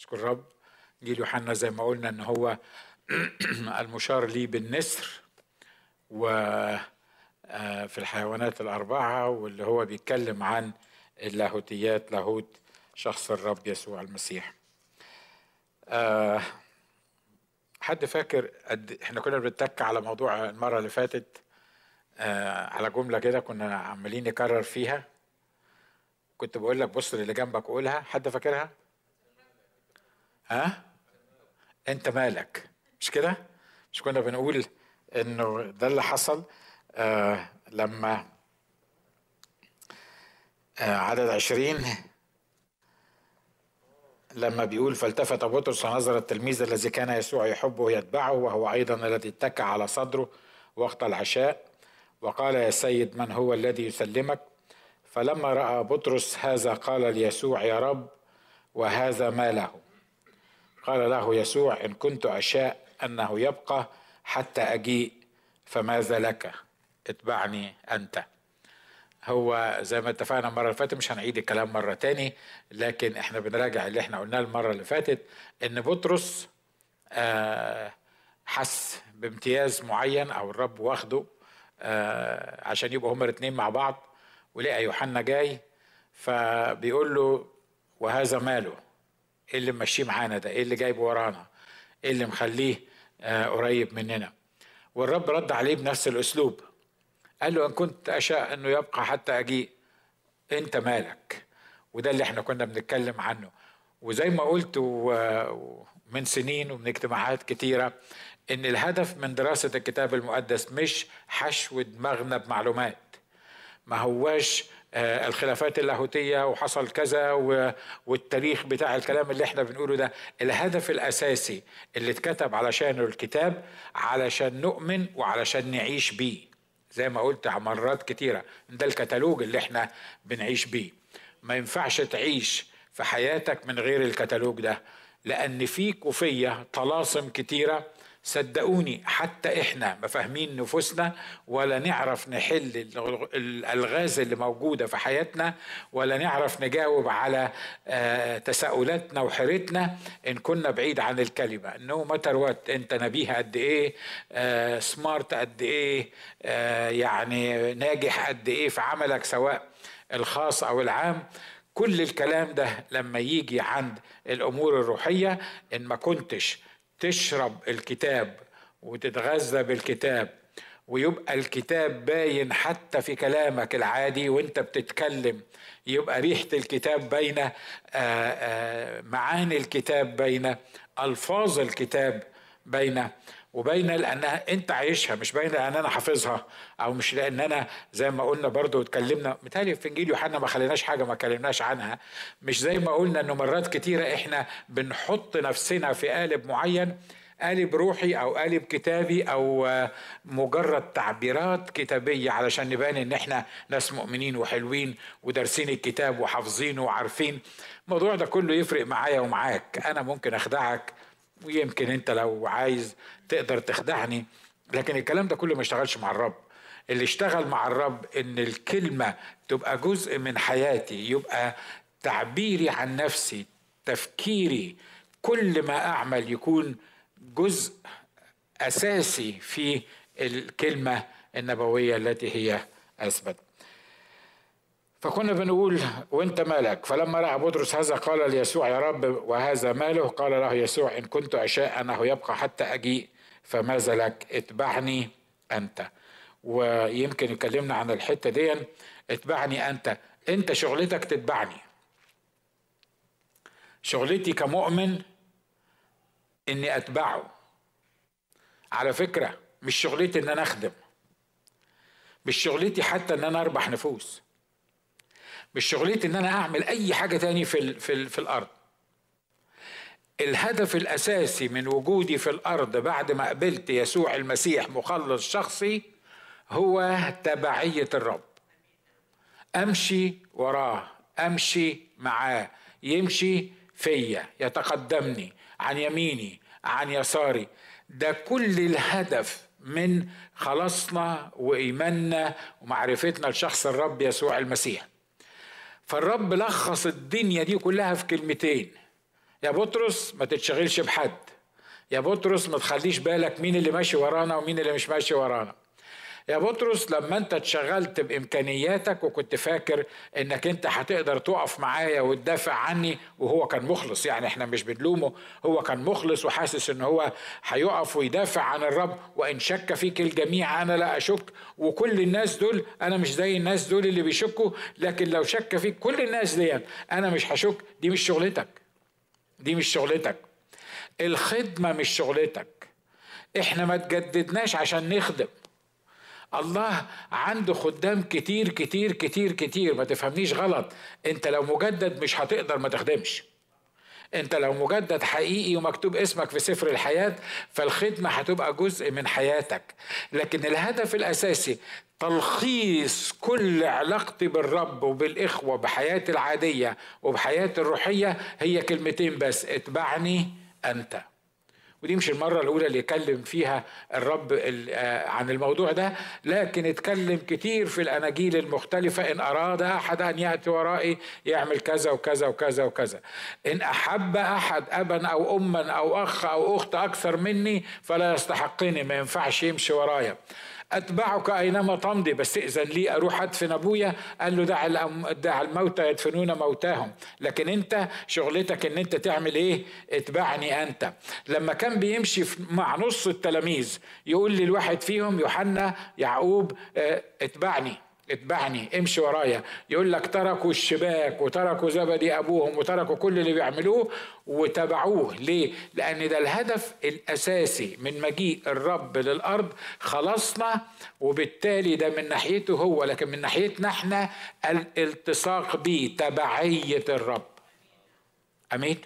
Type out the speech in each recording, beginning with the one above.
اشكر الرب انجيل يوحنا زي ما قلنا ان هو المشار ليه بالنسر و آه، في الحيوانات الأربعة واللي هو بيتكلم عن اللاهوتيات لاهوت شخص الرب يسوع المسيح آه، حد فاكر قد احنا كنا بنتك على موضوع المرة اللي فاتت آه، على جملة كده كنا عمالين نكرر فيها كنت بقول لك بص للي جنبك قولها حد فاكرها ها انت مالك مش كده مش كنا بنقول انه ده اللي حصل آه لما آه عدد عشرين لما بيقول فالتفت بطرس ونظر التلميذ الذي كان يسوع يحبه يتبعه وهو أيضا الذي اتكى على صدره وقت العشاء وقال يا سيد من هو الذي يسلمك فلما رأى بطرس هذا قال ليسوع يا رب وهذا ما له قال له يسوع إن كنت أشاء أنه يبقى حتى أجيء فماذا لك اتبعني أنت هو زي ما اتفقنا المرة اللي فاتت مش هنعيد الكلام مرة تاني لكن احنا بنراجع اللي احنا قلناه المرة اللي فاتت ان بطرس آه حس بامتياز معين او الرب واخده آه عشان يبقوا هما الاثنين مع بعض ولقى يوحنا جاي فبيقول له وهذا ماله ايه اللي ماشيه معانا ده ايه اللي جايبه ورانا ايه اللي مخليه آه قريب مننا والرب رد عليه بنفس الاسلوب قال له ان كنت اشاء انه يبقى حتى اجيء انت مالك وده اللي احنا كنا بنتكلم عنه وزي ما قلت من سنين ومن اجتماعات كتيرة ان الهدف من دراسة الكتاب المقدس مش حشو دماغنا بمعلومات ما هواش الخلافات اللاهوتية وحصل كذا والتاريخ بتاع الكلام اللي احنا بنقوله ده الهدف الأساسي اللي اتكتب علشانه الكتاب علشان نؤمن وعلشان نعيش بيه زي ما قلت مرات كتيرة ده الكتالوج اللي احنا بنعيش بيه ما ينفعش تعيش في حياتك من غير الكتالوج ده لأن فيك وفيا طلاسم كتيرة صدقوني حتى احنا ما فاهمين نفوسنا ولا نعرف نحل الالغاز اللي موجوده في حياتنا ولا نعرف نجاوب على تساؤلاتنا وحيرتنا ان كنا بعيد عن الكلمه نو ماتر وات انت نبيه قد ايه سمارت قد ايه يعني ناجح قد ايه في عملك سواء الخاص او العام كل الكلام ده لما يجي عند الامور الروحيه ان ما كنتش تشرب الكتاب وتتغذى بالكتاب ويبقى الكتاب باين حتى في كلامك العادي وانت بتتكلم يبقى ريحة الكتاب باينة معاني الكتاب باينة ألفاظ الكتاب باينة وباينه لانها انت عايشها مش باينه لان انا حافظها او مش لان انا زي ما قلنا برضو اتكلمنا متهيألي في انجيل يوحنا ما خليناش حاجه ما كلمناش عنها مش زي ما قلنا انه مرات كتيره احنا بنحط نفسنا في قالب معين قالب روحي او قالب كتابي او مجرد تعبيرات كتابيه علشان نبان ان احنا ناس مؤمنين وحلوين ودارسين الكتاب وحافظينه وعارفين الموضوع ده كله يفرق معايا ومعاك انا ممكن اخدعك ويمكن انت لو عايز تقدر تخدعني لكن الكلام ده كله ما اشتغلش مع الرب اللي اشتغل مع الرب ان الكلمة تبقى جزء من حياتي يبقى تعبيري عن نفسي تفكيري كل ما اعمل يكون جزء اساسي في الكلمة النبوية التي هي اثبت فكنا بنقول وانت مالك فلما راى بطرس هذا قال ليسوع يا رب وهذا ماله قال له يسوع ان كنت اشاء انه يبقى حتى اجيء فماذا لك اتبعني انت ويمكن يكلمنا عن الحته دي اتبعني انت انت شغلتك تتبعني شغلتي كمؤمن اني اتبعه على فكره مش شغلتي ان انا اخدم مش شغلتي حتى ان انا اربح نفوس مش شغلتي ان انا اعمل اي حاجه تاني في ال في, ال في الارض الهدف الاساسي من وجودي في الارض بعد ما قبلت يسوع المسيح مخلص شخصي هو تبعيه الرب امشي وراه امشي معاه يمشي فيا يتقدمني عن يميني عن يساري ده كل الهدف من خلاصنا وايماننا ومعرفتنا لشخص الرب يسوع المسيح فالرب لخص الدنيا دي كلها في كلمتين يا بطرس ما تتشغلش بحد يا بطرس ما تخليش بالك مين اللي ماشي ورانا ومين اللي مش ماشي ورانا يا بطرس لما انت اتشغلت بامكانياتك وكنت فاكر انك انت هتقدر تقف معايا وتدافع عني وهو كان مخلص يعني احنا مش بنلومه هو كان مخلص وحاسس ان هو هيقف ويدافع عن الرب وان شك فيك الجميع انا لا اشك وكل الناس دول انا مش زي الناس دول اللي بيشكوا لكن لو شك فيك كل الناس دي انا مش هشك دي مش شغلتك دي مش شغلتك الخدمة مش شغلتك احنا ما تجددناش عشان نخدم الله عنده خدام كتير كتير كتير كتير ما تفهمنيش غلط انت لو مجدد مش هتقدر ما تخدمش انت لو مجدد حقيقي ومكتوب اسمك في سفر الحياة فالخدمة هتبقى جزء من حياتك لكن الهدف الاساسي تلخيص كل علاقتي بالرب وبالاخوة بحياتي العادية وبحياتي الروحية هي كلمتين بس اتبعني انت ودي مش المرة الأولى اللي يتكلم فيها الرب آه، عن الموضوع ده لكن اتكلم كتير في الأناجيل المختلفة إن أراد أحد أن يأتي ورائي يعمل كذا وكذا وكذا وكذا إن أحب أحد أبا أو أما أو أخ أو أخت أكثر مني فلا يستحقني ما ينفعش يمشي ورايا أتبعك أينما تمضي بس إذن لي أروح أدفن أبويا قال له دع دع الموتى يدفنون موتاهم لكن أنت شغلتك إن أنت تعمل إيه اتبعني أنت لما كان بيمشي مع نص التلاميذ يقول للواحد فيهم يوحنا يعقوب اه اتبعني اتبعني امشي ورايا يقول لك تركوا الشباك وتركوا زبدي ابوهم وتركوا كل اللي بيعملوه وتبعوه ليه لان ده الهدف الاساسي من مجيء الرب للارض خلصنا وبالتالي ده من ناحيته هو لكن من ناحيتنا احنا الالتصاق به تبعيه الرب امين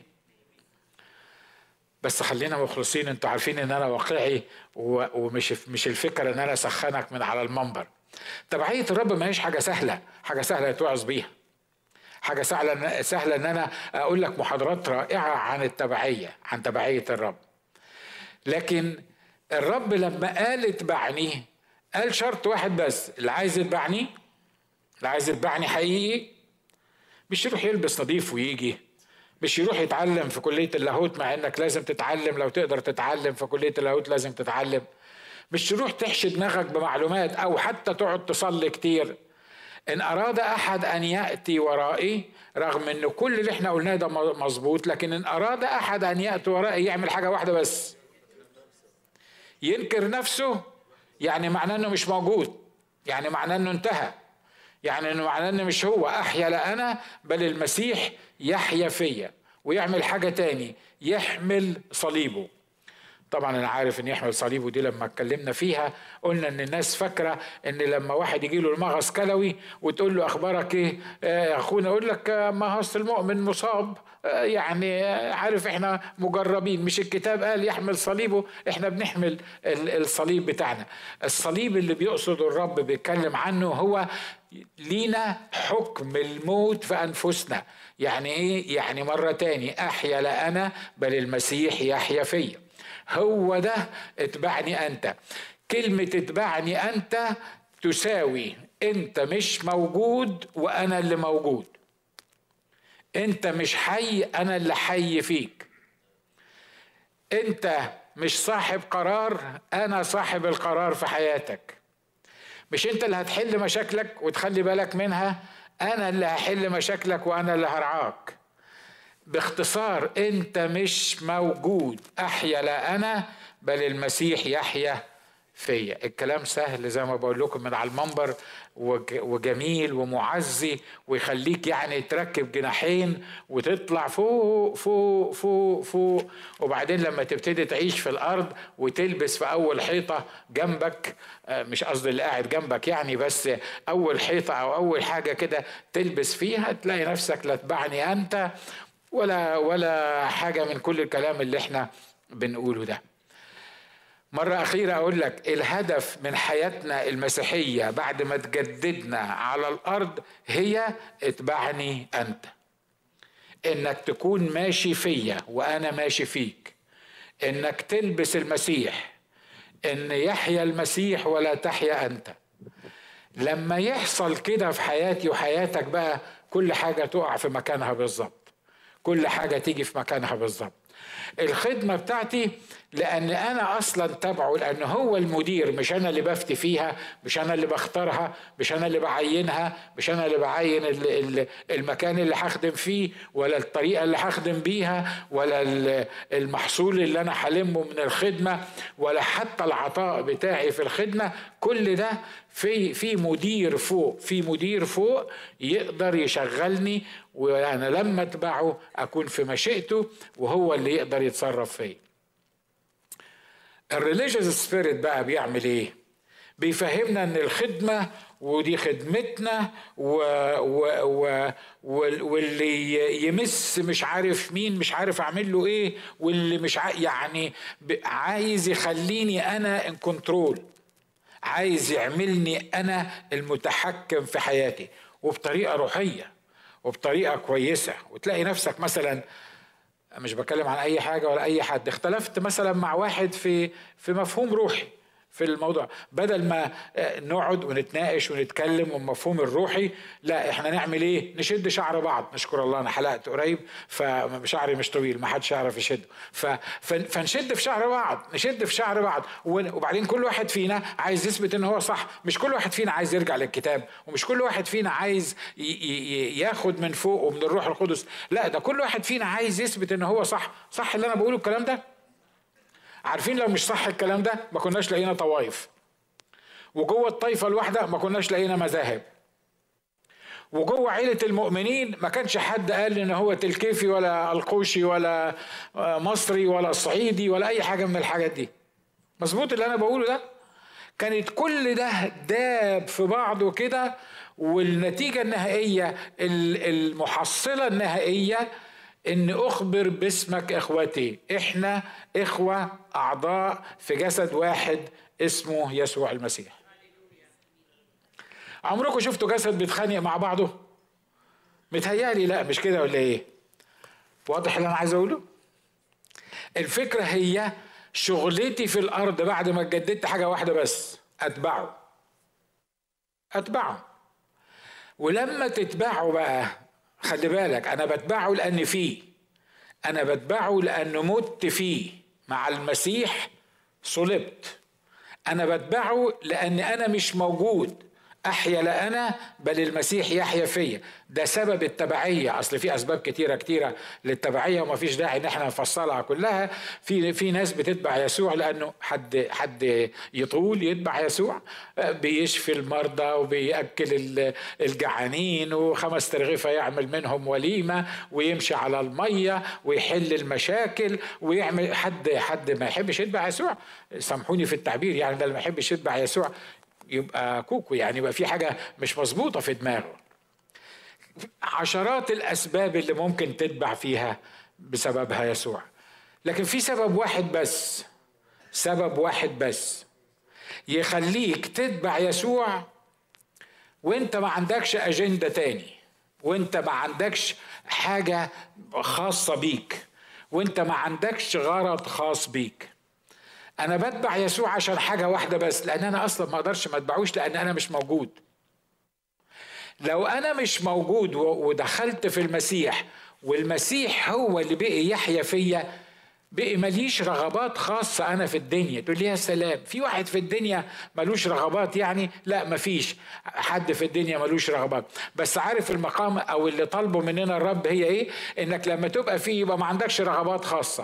بس خلينا مخلصين انتوا عارفين ان انا واقعي ومش مش الفكره ان انا اسخنك من على المنبر تبعية الرب ما هيش حاجة سهلة حاجة سهلة يتوعظ بيها حاجة سهلة سهلة إن أنا أقول لك محاضرات رائعة عن التبعية عن تبعية الرب لكن الرب لما قال اتبعني قال شرط واحد بس اللي عايز يتبعني اللي عايز يتبعني حقيقي مش يروح يلبس نظيف ويجي مش يروح يتعلم في كلية اللاهوت مع انك لازم تتعلم لو تقدر تتعلم في كلية اللاهوت لازم تتعلم مش تروح تحشي دماغك بمعلومات او حتى تقعد تصلي كتير ان اراد احد ان ياتي ورائي رغم ان كل اللي احنا قلناه ده مظبوط لكن ان اراد احد ان ياتي ورائي يعمل حاجه واحده بس ينكر نفسه يعني معناه انه مش موجود يعني معناه انه انتهى يعني انه معناه انه مش هو احيا لا انا بل المسيح يحيا فيا ويعمل حاجه تاني يحمل صليبه طبعا انا عارف ان يحمل صليبه دي لما اتكلمنا فيها قلنا ان الناس فاكره ان لما واحد يجي له المغص كلوي وتقول له اخبارك ايه يا اخونا يقول لك ما هص المؤمن مصاب آه، يعني عارف احنا مجربين مش الكتاب قال يحمل صليبه احنا بنحمل الصليب بتاعنا الصليب اللي بيقصد الرب بيتكلم عنه هو لينا حكم الموت في انفسنا يعني ايه يعني مره تاني احيا لا انا بل المسيح يحيا فيا هو ده اتبعني انت كلمة اتبعني انت تساوي انت مش موجود وانا اللي موجود انت مش حي انا اللي حي فيك انت مش صاحب قرار انا صاحب القرار في حياتك مش انت اللي هتحل مشاكلك وتخلي بالك منها انا اللي هحل مشاكلك وانا اللي هرعاك باختصار انت مش موجود احيا لا انا بل المسيح يحيا فيا الكلام سهل زي ما بقول لكم من على المنبر وجميل ومعزي ويخليك يعني تركب جناحين وتطلع فوق فوق فوق فوق وبعدين لما تبتدي تعيش في الارض وتلبس في اول حيطه جنبك آه، مش قصدي اللي قاعد جنبك يعني بس اول حيطه او اول حاجه كده تلبس فيها تلاقي نفسك لا تبعني انت ولا ولا حاجة من كل الكلام اللي احنا بنقوله ده مرة أخيرة أقول لك الهدف من حياتنا المسيحية بعد ما تجددنا على الأرض هي اتبعني أنت إنك تكون ماشي فيا وأنا ماشي فيك إنك تلبس المسيح إن يحيا المسيح ولا تحيا أنت لما يحصل كده في حياتي وحياتك بقى كل حاجة تقع في مكانها بالظبط كل حاجه تيجي في مكانها بالظبط الخدمه بتاعتي لان انا اصلا تبعه لان هو المدير مش انا اللي بفتي فيها مش انا اللي بختارها مش انا اللي بعينها مش انا اللي بعين المكان اللي هخدم فيه ولا الطريقه اللي هخدم بيها ولا المحصول اللي انا هلمه من الخدمه ولا حتى العطاء بتاعي في الخدمه كل ده في في مدير فوق في مدير فوق يقدر يشغلني وانا لما اتبعه اكون في مشيئته وهو اللي يقدر يتصرف فيا الريليجيوس سبيريت بقى بيعمل ايه بيفهمنا ان الخدمه ودي خدمتنا و و و واللي يمس مش عارف مين مش عارف اعمل له ايه واللي مش ع... يعني عايز يخليني انا ان كنترول عايز يعملني انا المتحكم في حياتي وبطريقه روحيه وبطريقه كويسه وتلاقي نفسك مثلا مش بتكلم عن اي حاجه ولا اي حد اختلفت مثلا مع واحد في في مفهوم روحي في الموضوع بدل ما آه، نقعد ونتناقش ونتكلم والمفهوم الروحي لا احنا نعمل ايه نشد شعر بعض نشكر الله انا حلقت قريب فشعري مش طويل ما حدش يعرف يشده فنشد في شعر بعض نشد في شعر بعض وبعدين كل واحد فينا عايز يثبت ان هو صح مش كل واحد فينا عايز يرجع للكتاب ومش كل واحد فينا عايز ياخد من فوق ومن الروح القدس لا ده كل واحد فينا عايز يثبت ان هو صح صح اللي انا بقوله الكلام ده عارفين لو مش صح الكلام ده ما كناش لقينا طوائف وجوه الطائفه الواحده ما كناش لقينا مذاهب وجوه عيلة المؤمنين ما كانش حد قال ان هو تلكيفي ولا القوشي ولا مصري ولا صعيدي ولا اي حاجة من الحاجات دي مظبوط اللي انا بقوله ده كانت كل ده داب في بعضه كده والنتيجة النهائية المحصلة النهائية ان اخبر باسمك اخوتي احنا اخوه اعضاء في جسد واحد اسمه يسوع المسيح عمركم شفتوا جسد بيتخانق مع بعضه متهيالي لا مش كده ولا ايه واضح اللي انا عايز اقوله الفكره هي شغلتي في الارض بعد ما اتجددت حاجه واحده بس اتبعه اتبعه ولما تتبعه بقى خلي بالك انا بتبعه لان فيه انا بتبعه لان مت فيه مع المسيح صلبت انا بتبعه لان انا مش موجود احيا لا انا بل المسيح يحيا فيا ده سبب التبعيه اصل في اسباب كتيره كتيره للتبعيه وما فيش داعي ان احنا نفصلها كلها في في ناس بتتبع يسوع لانه حد حد يطول يتبع يسوع بيشفي المرضى وبياكل الجعانين وخمس ترغيفه يعمل منهم وليمه ويمشي على الميه ويحل المشاكل ويعمل حد حد ما يحبش يتبع يسوع سامحوني في التعبير يعني ده اللي ما يحبش يتبع يسوع يبقى كوكو يعني يبقى في حاجه مش مظبوطه في دماغه عشرات الاسباب اللي ممكن تتبع فيها بسببها يسوع لكن في سبب واحد بس سبب واحد بس يخليك تتبع يسوع وانت ما عندكش اجنده تاني وانت ما عندكش حاجه خاصه بيك وانت ما عندكش غرض خاص بيك انا بتبع يسوع عشان حاجه واحده بس لان انا اصلا ما اقدرش ما اتبعوش لان انا مش موجود لو انا مش موجود ودخلت في المسيح والمسيح هو اللي بقي يحيا فيا بقي ماليش رغبات خاصة أنا في الدنيا تقول لي يا سلام في واحد في الدنيا ملوش رغبات يعني لا مفيش حد في الدنيا ملوش رغبات بس عارف المقام أو اللي طالبه مننا الرب هي إيه إنك لما تبقى فيه يبقى ما عندكش رغبات خاصة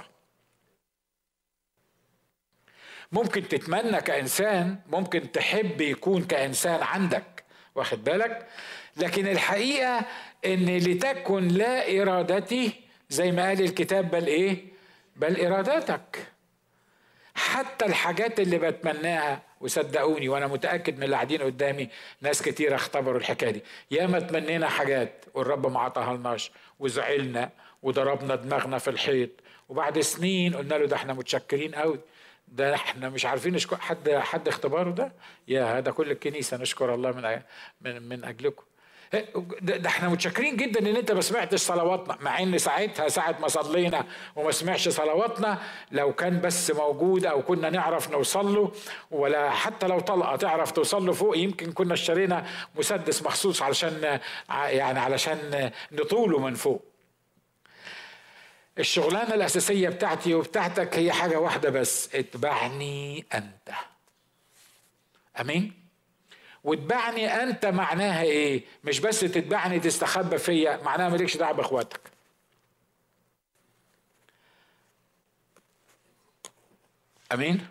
ممكن تتمنى كإنسان ممكن تحب يكون كإنسان عندك واخد بالك لكن الحقيقة إن لتكن لا إرادتي زي ما قال الكتاب بل إيه بل إرادتك حتى الحاجات اللي بتمناها وصدقوني وانا متاكد من اللي قاعدين قدامي ناس كتير اختبروا الحكايه دي ياما تمنينا حاجات والرب ما عطاهالناش وزعلنا وضربنا دماغنا في الحيط وبعد سنين قلنا له ده احنا متشكرين قوي ده احنا مش عارفين نشكر حد حد اختباره ده يا هذا كل الكنيسه نشكر الله من من من اجلكم ده, ده احنا متشكرين جدا ان انت ما سمعتش صلواتنا مع ان ساعتها ساعه ما صلينا وما سمعش صلواتنا لو كان بس موجود او كنا نعرف نوصل له ولا حتى لو طلقه تعرف توصل له فوق يمكن كنا اشترينا مسدس مخصوص علشان يعني علشان نطوله من فوق الشغلانة الأساسية بتاعتي وبتاعتك هي حاجة واحدة بس اتبعني أنت أمين واتبعني أنت معناها إيه مش بس تتبعني تستخبى فيا معناها مالكش دعوة بإخواتك أمين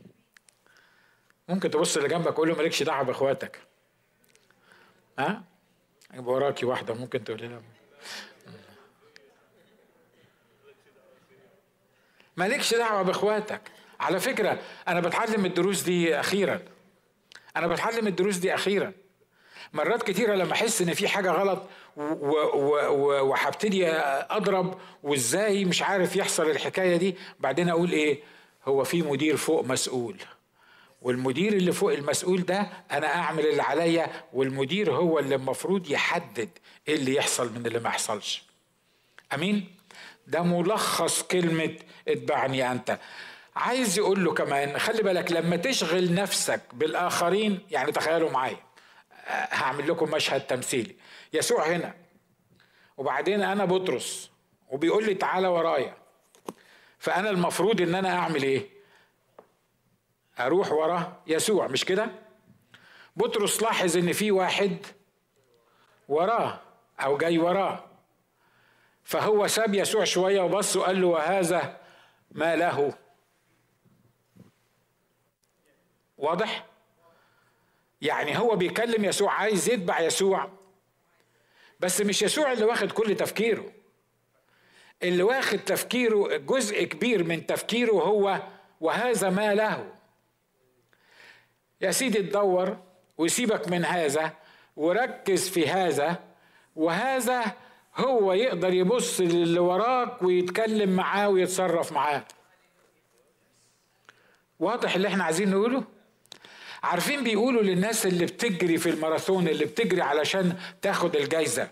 ممكن تبص اللي جنبك قول له مالكش دعوة بإخواتك ها يبقى وراكي واحدة ممكن تقولي لها مالكش دعوه باخواتك على فكره انا بتعلم الدروس دي اخيرا انا بتعلم الدروس دي اخيرا مرات كتيره لما احس ان في حاجه غلط وهبتدي اضرب وازاي مش عارف يحصل الحكايه دي بعدين اقول ايه هو في مدير فوق مسؤول والمدير اللي فوق المسؤول ده انا اعمل اللي عليا والمدير هو اللي المفروض يحدد ايه اللي يحصل من اللي ما يحصلش امين ده ملخص كلمة اتبعني أنت عايز يقول له كمان خلي بالك لما تشغل نفسك بالآخرين يعني تخيلوا معايا هعمل لكم مشهد تمثيلي يسوع هنا وبعدين أنا بطرس وبيقول لي تعالى ورايا فأنا المفروض إن أنا أعمل إيه؟ أروح وراه يسوع مش كده؟ بطرس لاحظ إن في واحد وراه أو جاي وراه فهو ساب يسوع شويه وبص وقال له وهذا ما له واضح يعني هو بيكلم يسوع عايز يتبع يسوع بس مش يسوع اللي واخد كل تفكيره اللي واخد تفكيره جزء كبير من تفكيره هو وهذا ما له يا سيدي تدور ويسيبك من هذا وركز في هذا وهذا هو يقدر يبص للي وراك ويتكلم معاه ويتصرف معاه واضح اللي احنا عايزين نقوله عارفين بيقولوا للناس اللي بتجري في الماراثون اللي بتجري علشان تاخد الجايزه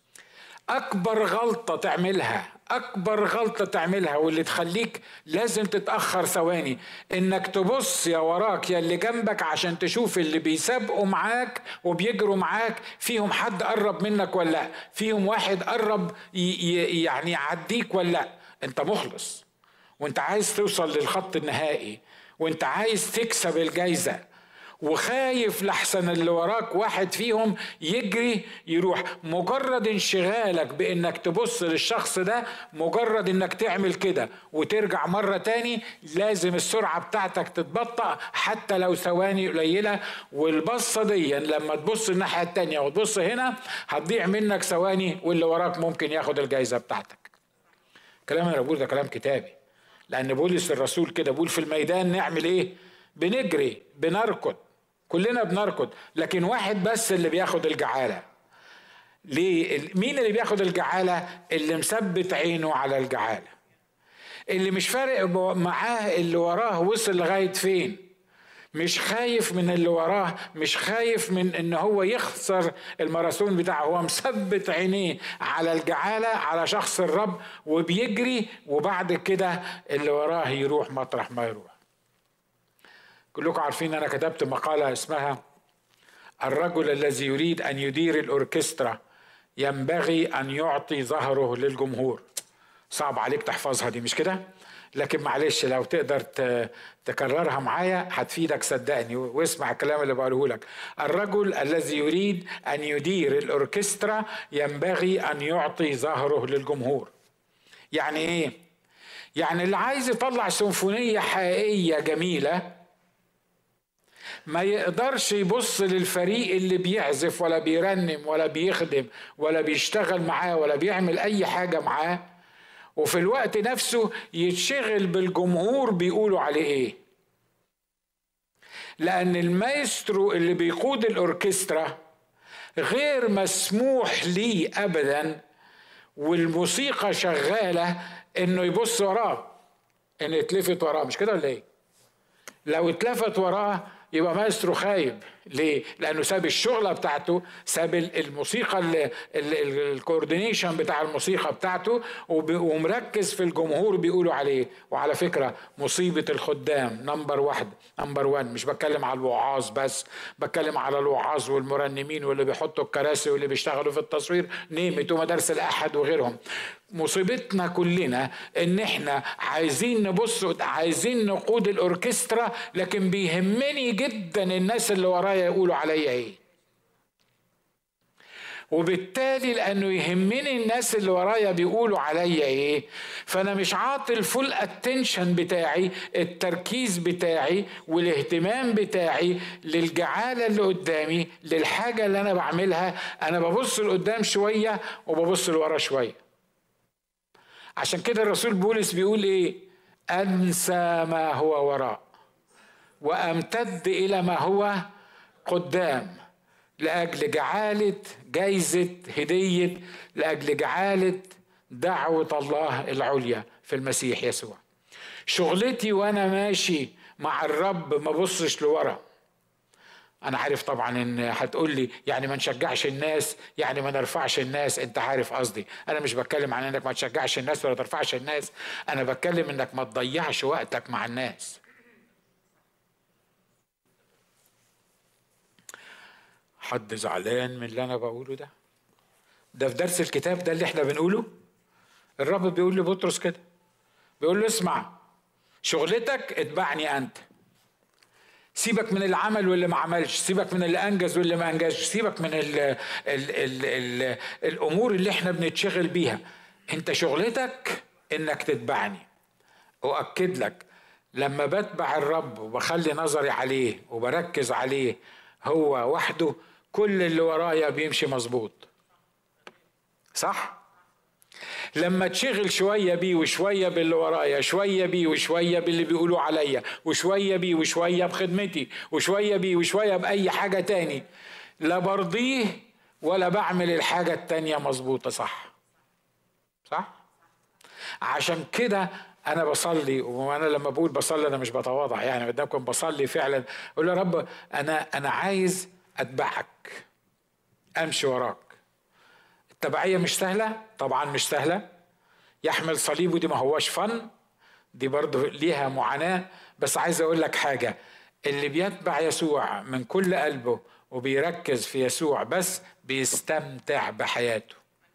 اكبر غلطه تعملها اكبر غلطه تعملها واللي تخليك لازم تتاخر ثواني انك تبص يا وراك يا اللي جنبك عشان تشوف اللي بيسابقوا معاك وبيجروا معاك فيهم حد قرب منك ولا لا فيهم واحد قرب يعني يعديك ولا لا انت مخلص وانت عايز توصل للخط النهائي وانت عايز تكسب الجايزه وخايف لحسن اللي وراك واحد فيهم يجري يروح مجرد انشغالك بانك تبص للشخص ده مجرد انك تعمل كده وترجع مرة تاني لازم السرعة بتاعتك تتبطأ حتى لو ثواني قليلة والبصة دي لما تبص الناحية التانية وتبص هنا هتضيع منك ثواني واللي وراك ممكن ياخد الجايزة بتاعتك كلام انا بقول ده كلام كتابي لان بولس الرسول كده بيقول في الميدان نعمل ايه بنجري بنركض كلنا بنركض لكن واحد بس اللي بياخد الجعاله ليه مين اللي بياخد الجعاله اللي مثبت عينه على الجعاله اللي مش فارق معاه اللي وراه وصل لغايه فين مش خايف من اللي وراه مش خايف من ان هو يخسر الماراثون بتاعه هو مثبت عينيه على الجعاله على شخص الرب وبيجري وبعد كده اللي وراه يروح مطرح ما يروح كلكم عارفين انا كتبت مقاله اسمها الرجل الذي يريد ان يدير الاوركسترا ينبغي ان يعطي ظهره للجمهور صعب عليك تحفظها دي مش كده لكن معلش لو تقدر تكررها معايا هتفيدك صدقني واسمع الكلام اللي بقوله لك الرجل الذي يريد ان يدير الاوركسترا ينبغي ان يعطي ظهره للجمهور يعني ايه يعني اللي عايز يطلع سيمفونيه حقيقيه جميله ما يقدرش يبص للفريق اللي بيعزف ولا بيرنم ولا بيخدم ولا بيشتغل معاه ولا بيعمل اي حاجه معاه وفي الوقت نفسه يتشغل بالجمهور بيقولوا عليه ايه لان المايسترو اللي بيقود الاوركسترا غير مسموح ليه ابدا والموسيقى شغاله انه يبص وراه انه يتلفت وراه مش كده ولا ايه لو اتلفت وراه يبقى مايسترو خايب ليه؟ لأنه ساب الشغلة بتاعته ساب الموسيقى الكوردينيشن بتاع الموسيقى بتاعته ومركز في الجمهور بيقولوا عليه وعلى فكرة مصيبة الخدام نمبر واحد نمبر وان مش بتكلم على الوعاظ بس بتكلم على الوعاظ والمرنمين واللي بيحطوا الكراسي واللي بيشتغلوا في التصوير نيمت ومدارس الأحد وغيرهم مصيبتنا كلنا ان احنا عايزين نبص عايزين نقود الاوركسترا لكن بيهمني جدا الناس اللي ورايا يقولوا عليا ايه وبالتالي لانه يهمني الناس اللي ورايا بيقولوا عليا ايه فانا مش عاطي الفول اتنشن بتاعي التركيز بتاعي والاهتمام بتاعي للجعاله اللي قدامي للحاجه اللي انا بعملها انا ببص لقدام شويه وببص لورا شويه عشان كده الرسول بولس بيقول ايه انسى ما هو وراء وامتد الى ما هو قدام لاجل جعاله جايزه هديه لاجل جعاله دعوه الله العليا في المسيح يسوع شغلتي وانا ماشي مع الرب ما بصش لورا انا عارف طبعا ان هتقول لي يعني ما نشجعش الناس يعني ما نرفعش الناس انت عارف قصدي انا مش بتكلم عن انك ما تشجعش الناس ولا ترفعش الناس انا بتكلم انك ما تضيعش وقتك مع الناس حد زعلان من اللي انا بقوله ده ده في درس الكتاب ده اللي احنا بنقوله الرب بيقول لبطرس كده بيقول له اسمع شغلتك اتبعني انت سيبك من العمل واللي ما عملش سيبك من اللي انجز واللي ما انجزش سيبك من ال ال ال ال الامور اللي احنا بنتشغل بيها انت شغلتك انك تتبعني اؤكد لك لما بتبع الرب وبخلي نظري عليه وبركز عليه هو وحده كل اللي ورايا بيمشي مظبوط صح لما تشغل شويه بيه وشويه باللي ورايا شويه بيه وشويه باللي بيقولوا عليا وشويه بيه وشويه بخدمتي وشويه بيه وشويه باي حاجه تاني لا برضيه ولا بعمل الحاجه التانيه مظبوطه صح صح عشان كده انا بصلي وانا لما بقول بصلي انا مش بتواضع يعني قدامكم بصلي فعلا اقول يا رب انا انا عايز اتبعك امشي وراك التبعية مش سهلة طبعا مش سهلة يحمل صليبه دي ما هواش فن دي برضه ليها معاناة بس عايز أقول لك حاجة اللي بيتبع يسوع من كل قلبه وبيركز في يسوع بس بيستمتع بحياته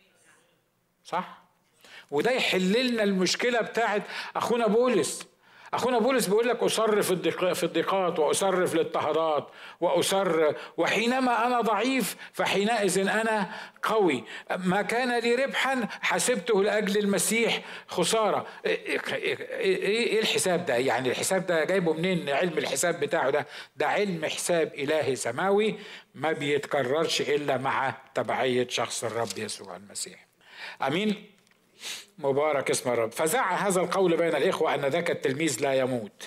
صح وده يحل لنا المشكله بتاعت اخونا بولس اخونا بولس بيقول لك اصر في في الضيقات واصر في الاضطهادات واصر وحينما انا ضعيف فحينئذ انا قوي ما كان لي ربحا حسبته لاجل المسيح خساره ايه, إيه الحساب ده يعني الحساب ده جايبه منين علم الحساب بتاعه ده ده علم حساب الهي سماوي ما بيتكررش الا مع تبعيه شخص الرب يسوع المسيح امين مبارك اسم الرب فزع هذا القول بين الإخوة أن ذاك التلميذ لا يموت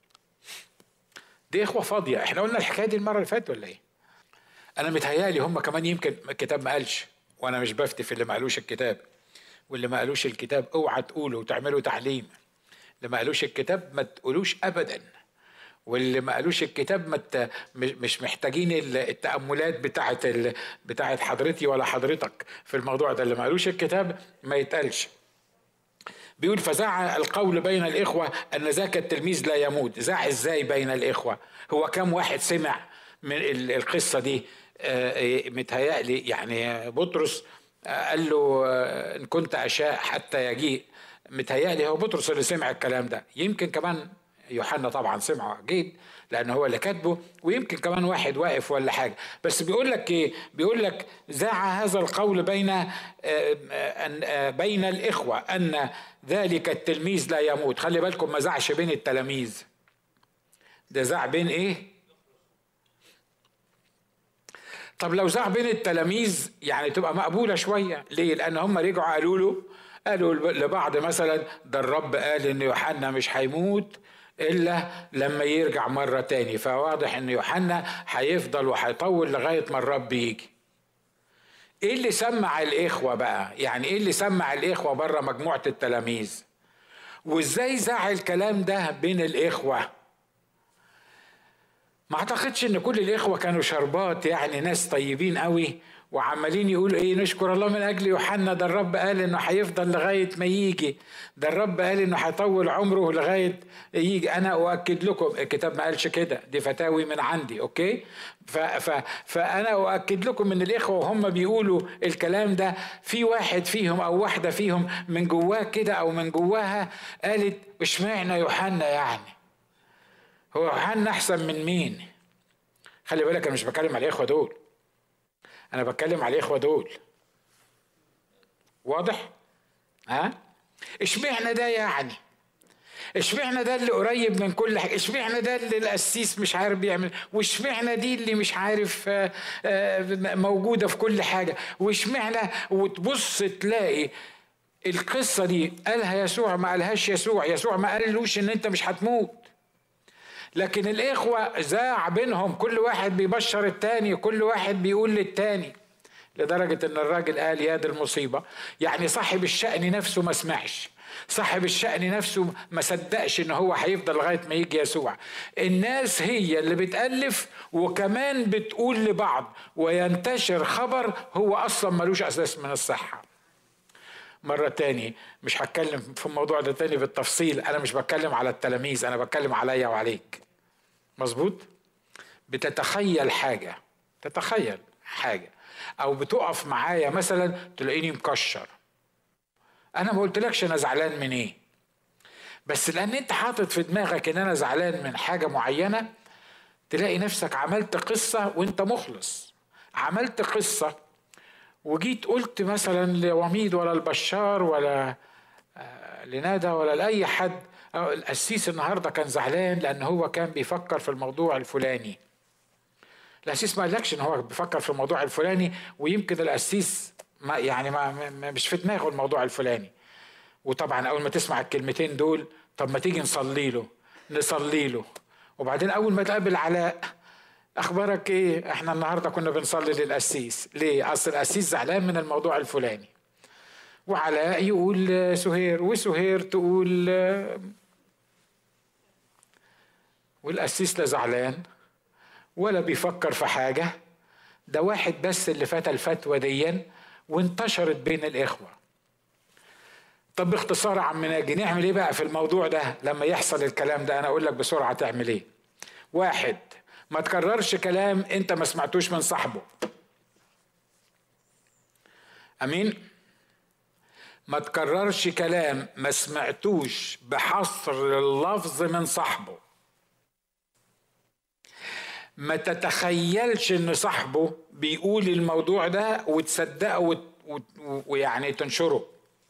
دي إخوة فاضية احنا قلنا الحكاية دي المرة اللي فاتت ولا إيه أنا متهيألي هم كمان يمكن الكتاب ما قالش وأنا مش بفتي في اللي ما قالوش الكتاب واللي ما قالوش الكتاب اوعى تقولوا وتعملوا تعليم اللي ما قالوش الكتاب ما تقولوش أبدا واللي ما قالوش الكتاب ما مش محتاجين التاملات بتاعه بتاعه حضرتي ولا حضرتك في الموضوع ده اللي ما قالوش الكتاب ما يتقالش بيقول فزع القول بين الإخوة أن ذاك التلميذ لا يموت زع إزاي بين الإخوة هو كم واحد سمع من القصة دي آه، متهيألي يعني بطرس آه، قال له آه، إن كنت أشاء حتى يجيء متهيألي هو بطرس اللي سمع الكلام ده يمكن كمان يوحنا طبعا سمعه اكيد لان هو اللي كاتبه ويمكن كمان واحد واقف ولا حاجه بس بيقول لك ايه بيقول لك زع هذا القول بين آه، آه، بين الاخوه ان ذلك التلميذ لا يموت خلي بالكم ما زعش بين التلاميذ ده زع بين ايه طب لو زع بين التلاميذ يعني تبقى مقبوله شويه ليه لان هم رجعوا قالوا له قالوا لبعض مثلا ده الرب قال ان يوحنا مش هيموت الا لما يرجع مره تاني فواضح ان يوحنا هيفضل وهيطول لغايه ما الرب يجي ايه اللي سمع الاخوه بقى يعني ايه اللي سمع الاخوه بره مجموعه التلاميذ وازاي زع الكلام ده بين الاخوه ما اعتقدش ان كل الاخوه كانوا شربات يعني ناس طيبين قوي وعمالين يقولوا ايه نشكر الله من اجل يوحنا ده الرب قال انه هيفضل لغايه ما يجي ده الرب قال انه هيطول عمره لغايه يجي انا اؤكد لكم الكتاب ما قالش كده دي فتاوي من عندي اوكي ف ف فانا اؤكد لكم ان الاخوه وهم بيقولوا الكلام ده في واحد فيهم او واحده فيهم من جواه كده او من جواها قالت اشمعنى يوحنا يعني هو يوحنا احسن من مين خلي بالك انا مش بتكلم على الاخوه دول انا بتكلم على الاخوه دول واضح ها اشمعنى ده يعني اشمعنى ده اللي قريب من كل حاجه اشمعنى ده اللي القسيس مش عارف بيعمل واشمعنى دي اللي مش عارف آه، آه، موجوده في كل حاجه واشمعنى وتبص تلاقي القصه دي قالها يسوع ما قالهاش يسوع يسوع ما قالوش ان انت مش هتموت لكن الإخوة زاع بينهم كل واحد بيبشر التاني كل واحد بيقول للتاني لدرجة إن الراجل قال يا دي المصيبة يعني صاحب الشأن نفسه ما سمعش صاحب الشأن نفسه ما صدقش إن هو هيفضل لغاية ما يجي يسوع الناس هي اللي بتألف وكمان بتقول لبعض وينتشر خبر هو أصلا ملوش أساس من الصحة مرة تاني مش هتكلم في الموضوع ده تاني بالتفصيل أنا مش بتكلم على التلاميذ أنا بتكلم عليا وعليك مظبوط بتتخيل حاجة تتخيل حاجة أو بتقف معايا مثلا تلاقيني مكشر أنا ما قلتلكش أنا زعلان من إيه بس لأن أنت حاطط في دماغك إن أنا زعلان من حاجة معينة تلاقي نفسك عملت قصة وأنت مخلص عملت قصة وجيت قلت مثلا لوميد ولا البشار ولا آه، لندى ولا لأي حد القسيس النهارده كان زعلان لأن هو كان بيفكر في الموضوع الفلاني القسيس ما قالكش ان هو بيفكر في الموضوع الفلاني ويمكن القسيس ما يعني ما مش في دماغه الموضوع الفلاني وطبعا اول ما تسمع الكلمتين دول طب ما تيجي نصلي له نصلي له وبعدين اول ما تقابل علاء اخبارك ايه احنا النهارده كنا بنصلي للقسيس ليه اصل القسيس زعلان من الموضوع الفلاني وعلاء يقول سهير وسهير تقول والقسيس لا زعلان ولا بيفكر في حاجة ده واحد بس اللي فات الفتوى ديا وانتشرت بين الإخوة طب باختصار يا عم ناجي نعمل ايه بقى في الموضوع ده لما يحصل الكلام ده انا اقول لك بسرعه تعمل ايه واحد ما تكررش كلام انت ما سمعتوش من صاحبه امين ما تكررش كلام ما سمعتوش بحصر اللفظ من صاحبه ما تتخيلش ان صاحبه بيقول الموضوع ده وتصدقه ويعني تنشره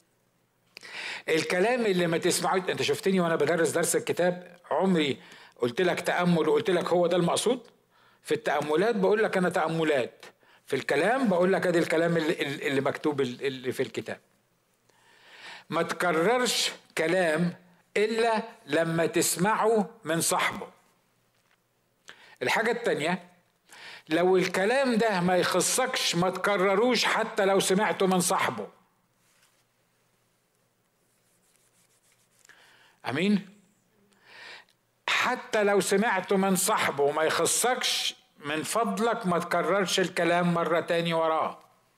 الكلام اللي ما تسمعوش انت شفتني وانا بدرس درس الكتاب عمري قلت لك تامل وقلت لك هو ده المقصود في التاملات بقول لك انا تاملات في الكلام بقول لك ادي الكلام اللي, اللي مكتوب اللي في الكتاب ما تكررش كلام الا لما تسمعه من صاحبه الحاجة التانية لو الكلام ده ما يخصكش ما تكرروش حتى لو سمعته من صاحبه امين حتى لو سمعته من صاحبه وما يخصكش من فضلك ما تكررش الكلام مرة تاني وراه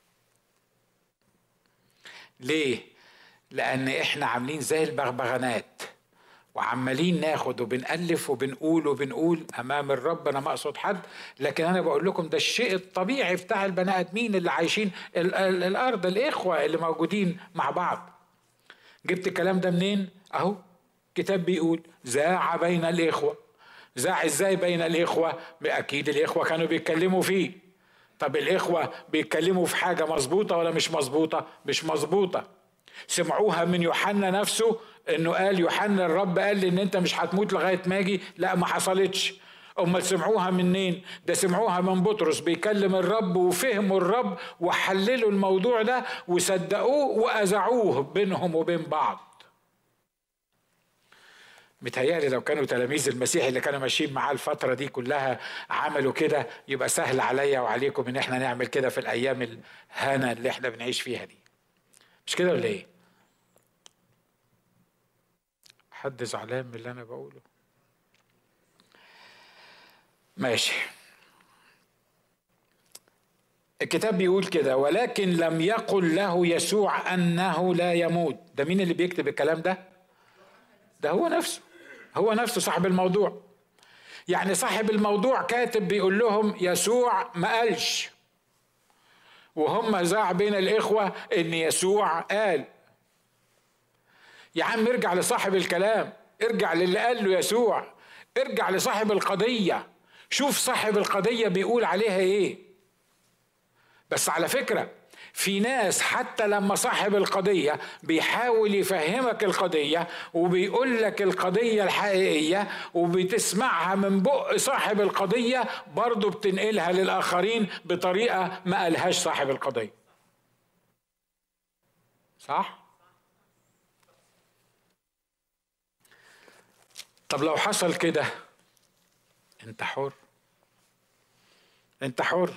ليه لان احنا عاملين زي البغبغانات وعمالين ناخد وبنألف وبنقول وبنقول امام الرب انا ما اقصد حد لكن انا بقول لكم ده الشيء الطبيعي بتاع البني ادمين اللي عايشين الارض الاخوه اللي موجودين مع بعض جبت الكلام ده منين اهو كتاب بيقول زاع بين الاخوه زاع ازاي بين الاخوه اكيد الاخوه كانوا بيتكلموا فيه طب الاخوه بيتكلموا في حاجه مظبوطه ولا مش مظبوطه مش مظبوطه سمعوها من يوحنا نفسه انه قال يوحنا الرب قال لي ان انت مش هتموت لغايه ما اجي لا ما حصلتش امال سمعوها منين ده سمعوها من بطرس بيكلم الرب وفهموا الرب وحللوا الموضوع ده وصدقوه واذعوه بينهم وبين بعض متهيألي لو كانوا تلاميذ المسيح اللي كانوا ماشيين معاه الفترة دي كلها عملوا كده يبقى سهل عليا وعليكم ان احنا نعمل كده في الايام الهنا اللي احنا بنعيش فيها دي مش كده ولا ايه حد زعلان من اللي انا بقوله ماشي الكتاب بيقول كده ولكن لم يقل له يسوع انه لا يموت ده مين اللي بيكتب الكلام ده ده هو نفسه هو نفسه صاحب الموضوع يعني صاحب الموضوع كاتب بيقول لهم يسوع ما قالش وهم زاع بين الإخوة إن يسوع قال يا عم ارجع لصاحب الكلام ارجع للي قال له يسوع ارجع لصاحب القضية شوف صاحب القضية بيقول عليها ايه بس على فكرة في ناس حتى لما صاحب القضية بيحاول يفهمك القضية وبيقول لك القضية الحقيقية وبتسمعها من بق صاحب القضية برضه بتنقلها للآخرين بطريقة ما قالهاش صاحب القضية صح؟ طب لو حصل كده انت حر انت حر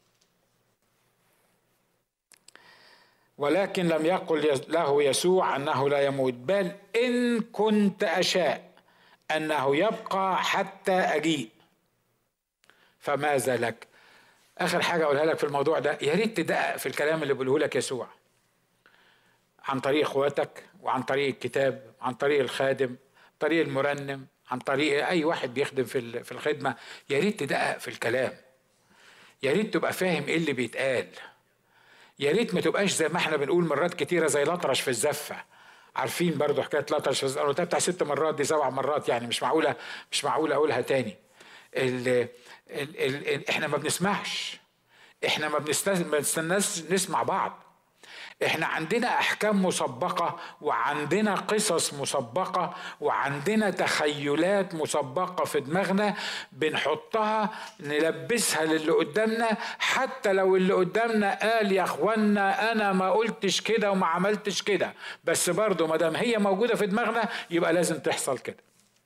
ولكن لم يقل له يسوع انه لا يموت بل ان كنت اشاء انه يبقى حتى اجيء فماذا لك اخر حاجه اقولها لك في الموضوع ده يا ريت تدقق في الكلام اللي بيقوله لك يسوع عن طريق اخواتك وعن طريق الكتاب عن طريق الخادم طريق المرنم عن طريق اي واحد بيخدم في في الخدمه يا ريت تدقق في الكلام يا ريت تبقى فاهم ايه اللي بيتقال يا ريت ما تبقاش زي ما احنا بنقول مرات كتيره زي لطرش في الزفه عارفين برضو حكايه لطرش في الزفه بتاع ست مرات دي سبع مرات يعني مش معقوله مش معقوله اقولها تاني ال ال ال ال احنا ما بنسمعش احنا ما بنستناش نسمع بعض احنا عندنا احكام مسبقه وعندنا قصص مسبقه وعندنا تخيلات مسبقه في دماغنا بنحطها نلبسها للي قدامنا حتى لو اللي قدامنا قال يا اخوانا انا ما قلتش كده وما عملتش كده بس برضه ما دام هي موجوده في دماغنا يبقى لازم تحصل كده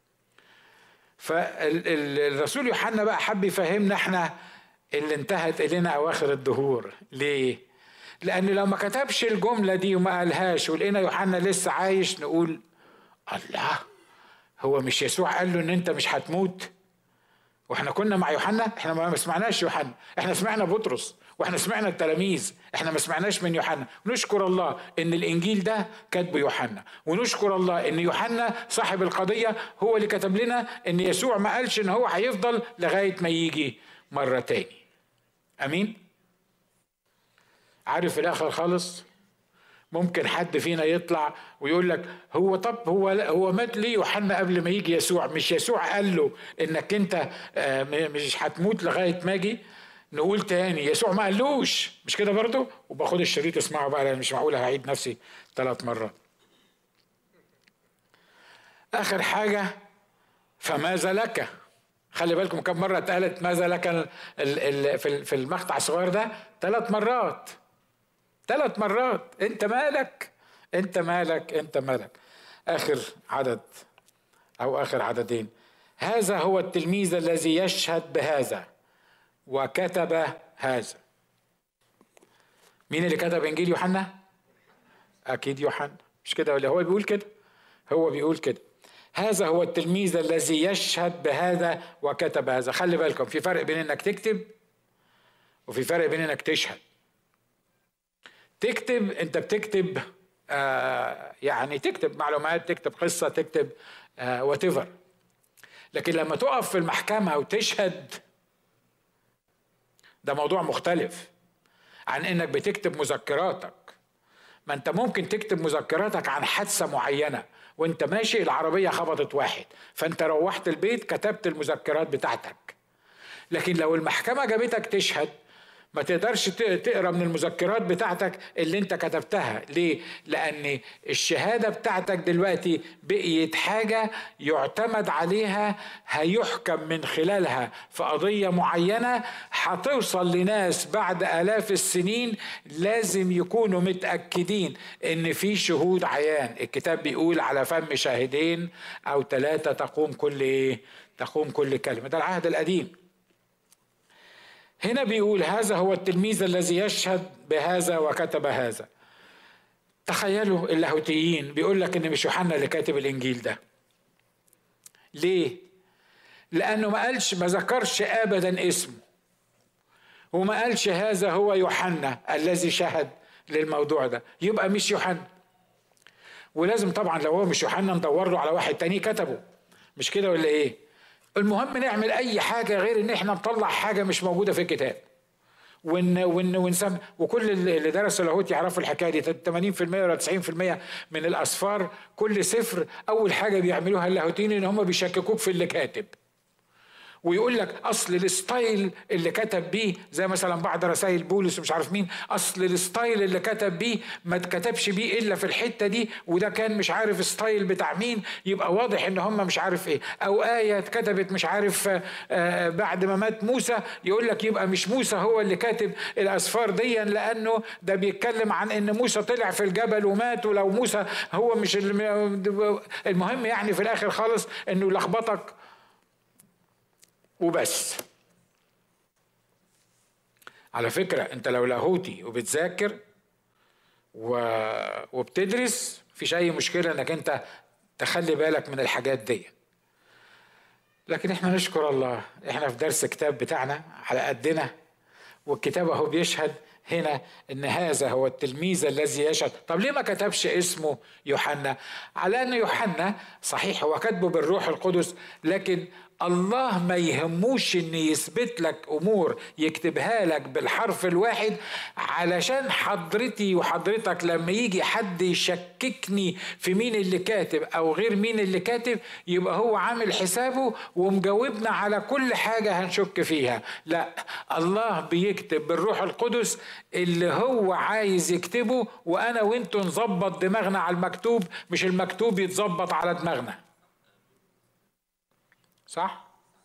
فالرسول يوحنا بقى حب يفهمنا احنا اللي انتهت الينا اواخر الدهور ليه لأن لو ما كتبش الجملة دي وما قالهاش ولقينا يوحنا لسه عايش نقول الله هو مش يسوع قال له إن أنت مش هتموت واحنا كنا مع يوحنا احنا ما سمعناش يوحنا احنا سمعنا بطرس واحنا سمعنا التلاميذ احنا ما سمعناش من يوحنا نشكر الله ان الانجيل ده كاتبه يوحنا ونشكر الله ان يوحنا صاحب القضيه هو اللي كتب لنا ان يسوع ما قالش ان هو هيفضل لغايه ما يجي مره تاني امين عارف في الاخر خالص ممكن حد فينا يطلع ويقول لك هو طب هو هو مات ليه يوحنا قبل ما يجي يسوع مش يسوع قال له انك انت آه، مش هتموت لغايه ما اجي نقول تاني يسوع ما قالوش مش كده برضه وباخد الشريط اسمعه بقى لان مش معقول هعيد نفسي ثلاث مرات اخر حاجه فماذا لك خلي بالكم كم مره اتقالت ماذا لك في المقطع الصغير ده ثلاث مرات ثلاث مرات انت مالك انت مالك انت مالك اخر عدد او اخر عددين هذا هو التلميذ الذي يشهد بهذا وكتب هذا مين اللي كتب انجيل يوحنا اكيد يوحنا مش كده ولا هو بيقول كده هو بيقول كده هذا هو التلميذ الذي يشهد بهذا وكتب هذا خلي بالكم في فرق بين انك تكتب وفي فرق بين انك تشهد تكتب انت بتكتب آه يعني تكتب معلومات تكتب قصه تكتب آه وات لكن لما تقف في المحكمه وتشهد ده موضوع مختلف عن انك بتكتب مذكراتك ما انت ممكن تكتب مذكراتك عن حادثه معينه وانت ماشي العربيه خبطت واحد فانت روحت البيت كتبت المذكرات بتاعتك لكن لو المحكمه جابتك تشهد ما تقدرش تقرا من المذكرات بتاعتك اللي انت كتبتها ليه لان الشهاده بتاعتك دلوقتي بقيت حاجه يعتمد عليها هيحكم من خلالها في قضيه معينه هتوصل لناس بعد الاف السنين لازم يكونوا متاكدين ان في شهود عيان الكتاب بيقول على فم شاهدين او ثلاثه تقوم كل ايه تقوم كل كلمه ده العهد القديم هنا بيقول هذا هو التلميذ الذي يشهد بهذا وكتب هذا تخيلوا اللاهوتيين بيقول لك ان مش يوحنا اللي كاتب الانجيل ده ليه لانه ما قالش ما ذكرش ابدا اسمه وما قالش هذا هو يوحنا الذي شهد للموضوع ده يبقى مش يوحنا ولازم طبعا لو هو مش يوحنا ندور له على واحد تاني كتبه مش كده ولا ايه المهم نعمل اي حاجه غير ان احنا نطلع حاجه مش موجوده في الكتاب ون ون ونسم وكل اللي درسوا لاهوت يعرفوا الحكايه دي 80% ولا 90% من الاسفار كل سفر اول حاجه بيعملوها اللاهوتيين ان هم بيشككوك في اللي كاتب ويقول لك اصل الستايل اللي كتب بيه زي مثلا بعض رسائل بولس ومش عارف مين اصل الستايل اللي كتب بيه ما اتكتبش بيه الا في الحته دي وده كان مش عارف ستايل بتاع مين يبقى واضح ان هم مش عارف ايه او ايه اتكتبت مش عارف آه، آه، بعد ما مات موسى يقول لك يبقى مش موسى هو اللي كاتب الاسفار دي لانه ده بيتكلم عن ان موسى طلع في الجبل ومات ولو موسى هو مش المهم يعني في الاخر خالص انه لخبطك وبس على فكرة انت لو لاهوتي وبتذاكر و... وبتدرس مفيش اي مشكلة انك انت تخلي بالك من الحاجات دي لكن احنا نشكر الله احنا في درس كتاب بتاعنا على قدنا والكتاب اهو بيشهد هنا ان هذا هو التلميذ الذي يشهد طب ليه ما كتبش اسمه يوحنا على ان يوحنا صحيح هو كاتبه بالروح القدس لكن الله ما يهموش ان يثبت لك امور يكتبها لك بالحرف الواحد علشان حضرتي وحضرتك لما يجي حد يشككني في مين اللي كاتب او غير مين اللي كاتب يبقى هو عامل حسابه ومجاوبنا على كل حاجة هنشك فيها لا الله بيكتب بالروح القدس اللي هو عايز يكتبه وانا وانتوا نظبط دماغنا على المكتوب مش المكتوب يتظبط على دماغنا صح؟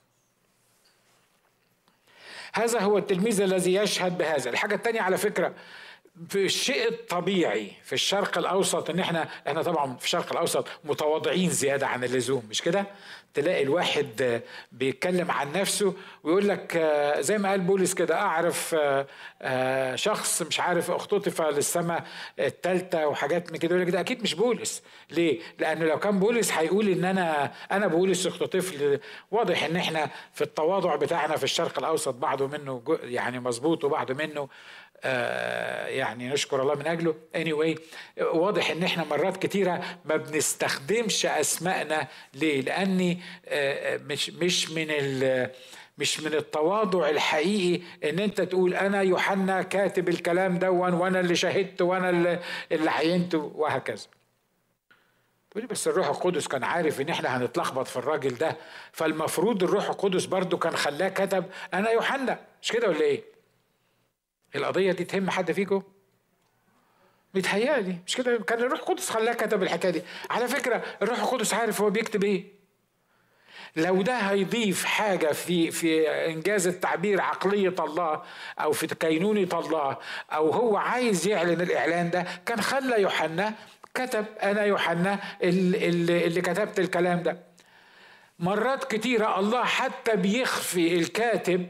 هذا هو التلميذ الذي يشهد بهذا الحاجة الثانية على فكرة في الشيء الطبيعي في الشرق الاوسط ان احنا احنا طبعا في الشرق الاوسط متواضعين زياده عن اللزوم مش كده تلاقي الواحد بيتكلم عن نفسه ويقول لك زي ما قال بولس كده اعرف شخص مش عارف اختطف للسماء الثالثه وحاجات من كده يقول لك ده اكيد مش بولس ليه لانه لو كان بولس هيقول ان انا انا بولس اختطف واضح ان احنا في التواضع بتاعنا في الشرق الاوسط بعضه منه يعني مظبوط وبعضه منه آه، يعني نشكر الله من اجله anyway واضح ان احنا مرات كتيره ما بنستخدمش اسمائنا ليه لاني آه، مش مش من مش من التواضع الحقيقي ان انت تقول انا يوحنا كاتب الكلام دون وانا اللي شهدت وانا اللي, اللي عينت وهكذا تقولي بس الروح القدس كان عارف ان احنا هنتلخبط في الراجل ده فالمفروض الروح القدس برضو كان خلاه كتب انا يوحنا مش كده ولا ايه القضيه دي تهم حد فيكم متهيألي مش كده كان الروح القدس خلاه كتب الحكايه دي على فكره الروح القدس عارف هو بيكتب ايه لو ده هيضيف حاجة في في إنجاز التعبير عقلية الله أو في كينونة الله أو هو عايز يعلن الإعلان ده كان خلى يوحنا كتب أنا يوحنا اللي, اللي كتبت الكلام ده مرات كتيرة الله حتى بيخفي الكاتب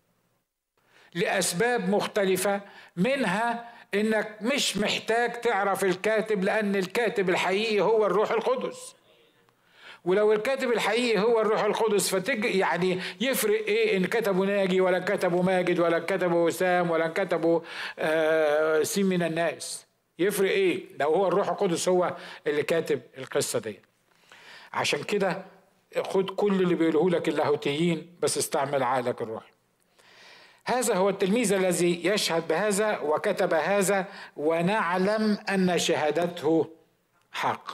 لاسباب مختلفه منها انك مش محتاج تعرف الكاتب لان الكاتب الحقيقي هو الروح القدس ولو الكاتب الحقيقي هو الروح القدس فتج يعني يفرق ايه ان كتبوا ناجي ولا كتبوا ماجد ولا كتبوا وسام ولا كتبوا آه سين من الناس يفرق ايه لو هو الروح القدس هو اللي كاتب القصه دي عشان كده خد كل اللي بيقوله لك اللاهوتيين بس استعمل عقلك الروحي هذا هو التلميذ الذي يشهد بهذا وكتب هذا ونعلم ان شهادته حق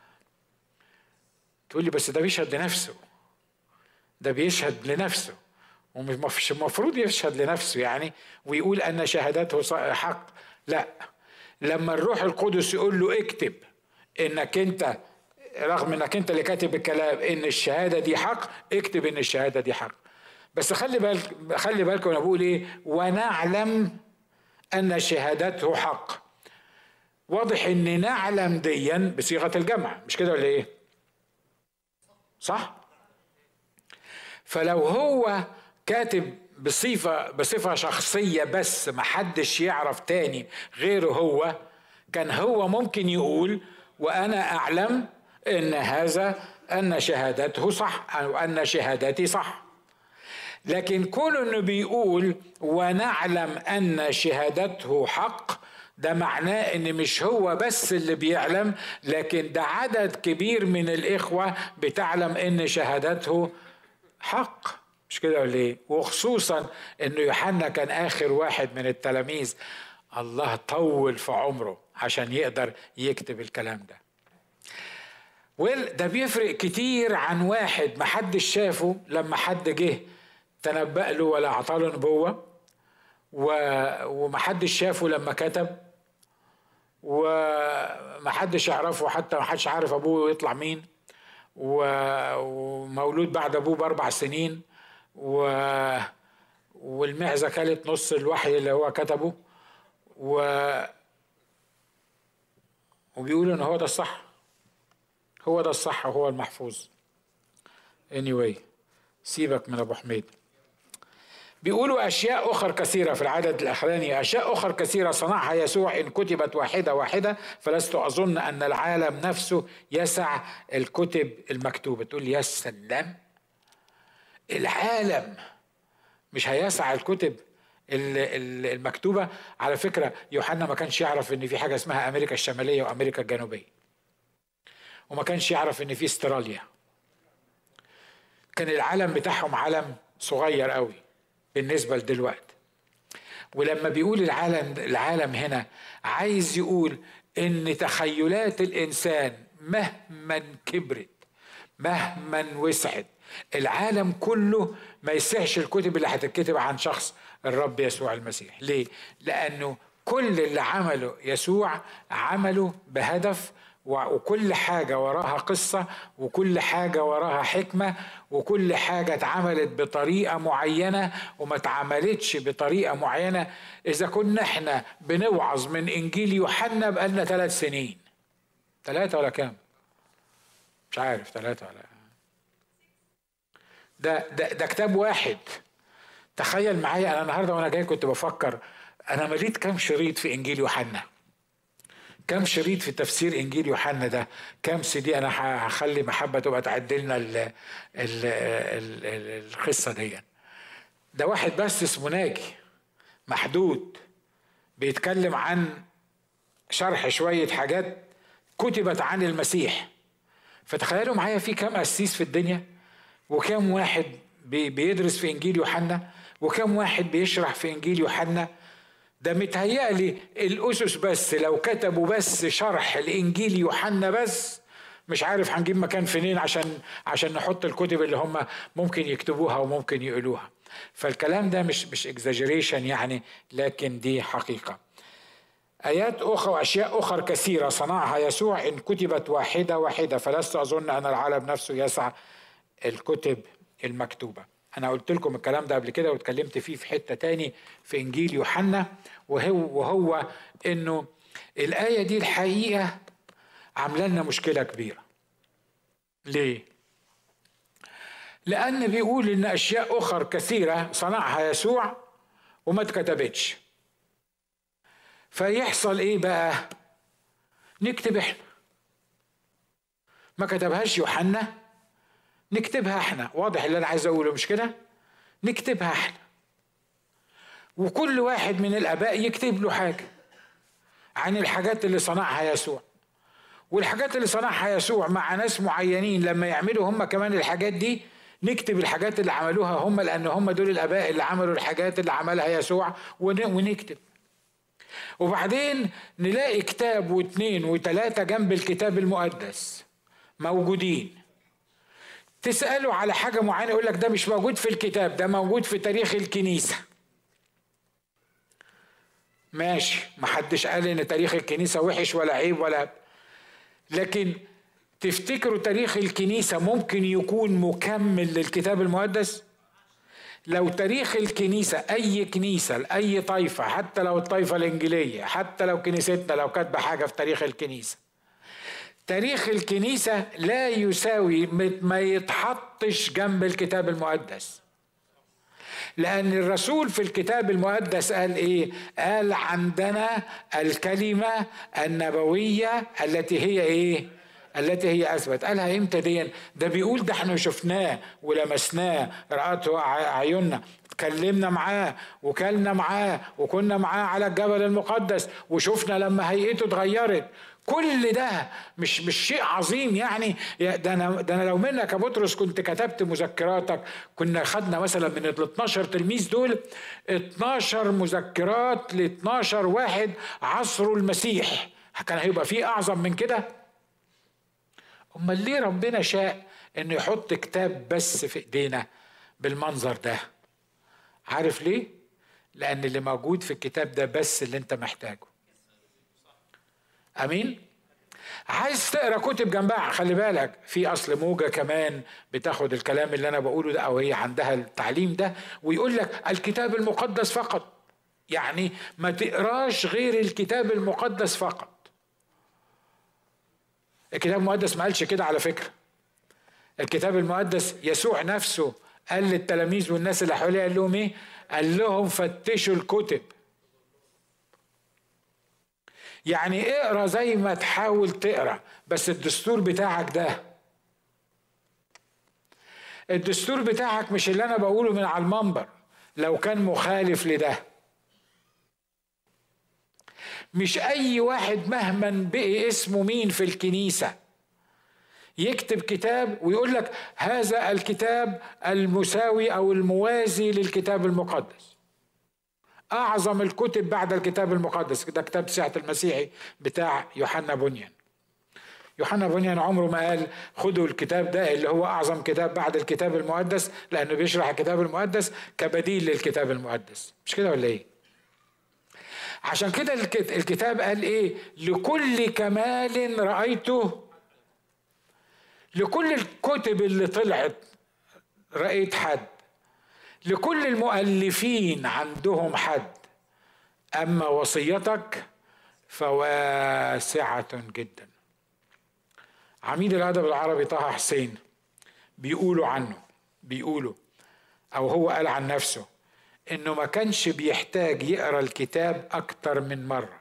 تقول لي بس ده بيشهد لنفسه ده بيشهد لنفسه ومش المفروض يشهد لنفسه يعني ويقول ان شهادته حق لا لما الروح القدس يقول له اكتب انك انت رغم انك انت اللي كاتب الكلام ان الشهاده دي حق اكتب ان الشهاده دي حق بس خلي بالك خلي بالكم انا بقول ايه ونعلم ان شهادته حق واضح ان نعلم ديا بصيغه الجمع مش كده ولا ايه صح فلو هو كاتب بصفة بصفة شخصية بس محدش يعرف تاني غيره هو كان هو ممكن يقول وأنا أعلم إن هذا أن شهادته صح أو أن شهادتي صح لكن كون انه بيقول ونعلم ان شهادته حق ده معناه ان مش هو بس اللي بيعلم لكن ده عدد كبير من الاخوه بتعلم ان شهادته حق مش كده ولا ايه وخصوصا انه يوحنا كان اخر واحد من التلاميذ الله طول في عمره عشان يقدر يكتب الكلام ده ويل ده بيفرق كتير عن واحد محدش شافه لما حد جه تنبأ له ولا أعطاله نبوة ومحدش شافه لما كتب ومحدش يعرفه حتى محدش عارف أبوه يطلع مين ومولود بعد أبوه بأربع سنين و والمعزة كانت نص الوحي اللي هو كتبه و وبيقولوا ان هو ده الصح هو ده الصح وهو المحفوظ anyway سيبك من ابو حميد بيقولوا أشياء أخرى كثيرة في العدد الأخراني أشياء أخرى كثيرة صنعها يسوع إن كتبت واحدة واحدة فلست أظن أن العالم نفسه يسع الكتب المكتوبة تقول يا سلام العالم مش هيسع الكتب المكتوبة على فكرة يوحنا ما كانش يعرف إن في حاجة اسمها أمريكا الشمالية وأمريكا الجنوبية وما كانش يعرف إن في استراليا كان العالم بتاعهم عالم صغير قوي بالنسبه لدلوقتي ولما بيقول العالم العالم هنا عايز يقول ان تخيلات الانسان مهما كبرت مهما وسعت العالم كله ما يسعش الكتب اللي هتتكتب عن شخص الرب يسوع المسيح ليه لانه كل اللي عمله يسوع عمله بهدف وكل حاجة وراها قصة وكل حاجة وراها حكمة وكل حاجة اتعملت بطريقة معينة وما اتعملتش بطريقة معينة إذا كنا احنا بنوعظ من إنجيل يوحنا بقالنا ثلاث سنين ثلاثة ولا كام؟ مش عارف ثلاثة ولا ده ده ده كتاب واحد تخيل معايا انا النهارده وانا جاي كنت بفكر انا مليت كام شريط في انجيل يوحنا كم شريط في تفسير انجيل يوحنا ده كم سي دي انا هخلي محبه تبقى تعدلنا ال ال ال القصه دي ده واحد بس اسمه ناجي محدود بيتكلم عن شرح شويه حاجات كتبت عن المسيح فتخيلوا معايا في كم قسيس في الدنيا وكم واحد بيدرس في انجيل يوحنا وكم واحد بيشرح في انجيل يوحنا ده متهيألي الأسس بس لو كتبوا بس شرح الإنجيل يوحنا بس مش عارف هنجيب مكان فين عشان عشان نحط الكتب اللي هم ممكن يكتبوها وممكن يقولوها فالكلام ده مش مش اكزاجريشن يعني لكن دي حقيقه آيات أخرى وأشياء أخرى كثيرة صنعها يسوع إن كتبت واحدة واحدة فلست أظن أن العالم نفسه يسعى الكتب المكتوبة انا قلت لكم الكلام ده قبل كده واتكلمت فيه في حته تاني في انجيل يوحنا وهو وهو انه الايه دي الحقيقه عامله لنا مشكله كبيره ليه لان بيقول ان اشياء اخر كثيره صنعها يسوع وما اتكتبتش فيحصل ايه بقى نكتب احنا ما كتبهاش يوحنا نكتبها احنا واضح اللي انا عايز اقوله مش كده نكتبها احنا وكل واحد من الاباء يكتب له حاجه عن الحاجات اللي صنعها يسوع والحاجات اللي صنعها يسوع مع ناس معينين لما يعملوا هم كمان الحاجات دي نكتب الحاجات اللي عملوها هم لان هم دول الاباء اللي عملوا الحاجات اللي عملها يسوع ونكتب وبعدين نلاقي كتاب واثنين وثلاثة جنب الكتاب المقدس موجودين تسأله على حاجة معينة يقول لك ده مش موجود في الكتاب ده موجود في تاريخ الكنيسة ماشي محدش قال ان تاريخ الكنيسة وحش ولا عيب ولا لكن تفتكروا تاريخ الكنيسة ممكن يكون مكمل للكتاب المقدس لو تاريخ الكنيسة أي كنيسة لأي طائفة حتى لو الطائفة الإنجيلية حتى لو كنيستنا لو كاتبة حاجة في تاريخ الكنيسة تاريخ الكنيسة لا يساوي ما يتحطش جنب الكتاب المقدس لأن الرسول في الكتاب المقدس قال إيه؟ قال عندنا الكلمة النبوية التي هي إيه؟ التي هي اثبت قالها امتى دي ده بيقول ده احنا شفناه ولمسناه راته اعيننا اتكلمنا معاه وكلنا معاه وكنا معاه على الجبل المقدس وشفنا لما هيئته اتغيرت كل ده مش مش شيء عظيم يعني ده انا ده انا لو منك يا بطرس كنت كتبت مذكراتك كنا خدنا مثلا من ال 12 تلميذ دول 12 مذكرات ل 12 واحد عصروا المسيح كان هيبقى في اعظم من كده امال ليه ربنا شاء انه يحط كتاب بس في ايدينا بالمنظر ده عارف ليه لان اللي موجود في الكتاب ده بس اللي انت محتاجه امين عايز تقرا كتب جنبها خلي بالك في اصل موجه كمان بتاخد الكلام اللي انا بقوله ده او هي عندها التعليم ده ويقول لك الكتاب المقدس فقط يعني ما تقراش غير الكتاب المقدس فقط الكتاب المقدس ما قالش كده على فكره الكتاب المقدس يسوع نفسه قال للتلاميذ والناس اللي حواليه قال لهم ايه قال لهم فتشوا الكتب يعني اقرا زي ما تحاول تقرا بس الدستور بتاعك ده الدستور بتاعك مش اللي انا بقوله من على المنبر لو كان مخالف لده مش اي واحد مهما بقي اسمه مين في الكنيسه يكتب كتاب ويقول لك هذا الكتاب المساوي او الموازي للكتاب المقدس اعظم الكتب بعد الكتاب المقدس ده كتاب ساعه المسيحي بتاع يوحنا بنيان يوحنا بنيان عمره ما قال خدوا الكتاب ده اللي هو اعظم كتاب بعد الكتاب المقدس لانه بيشرح الكتاب المقدس كبديل للكتاب المقدس مش كده ولا ايه عشان كده الكتاب قال ايه لكل كمال رايته لكل الكتب اللي طلعت رأيت حد لكل المؤلفين عندهم حد أما وصيتك فواسعة جدا عميد الأدب العربي طه حسين بيقولوا عنه بيقولوا أو هو قال عن نفسه إنه ما كانش بيحتاج يقرأ الكتاب أكتر من مرة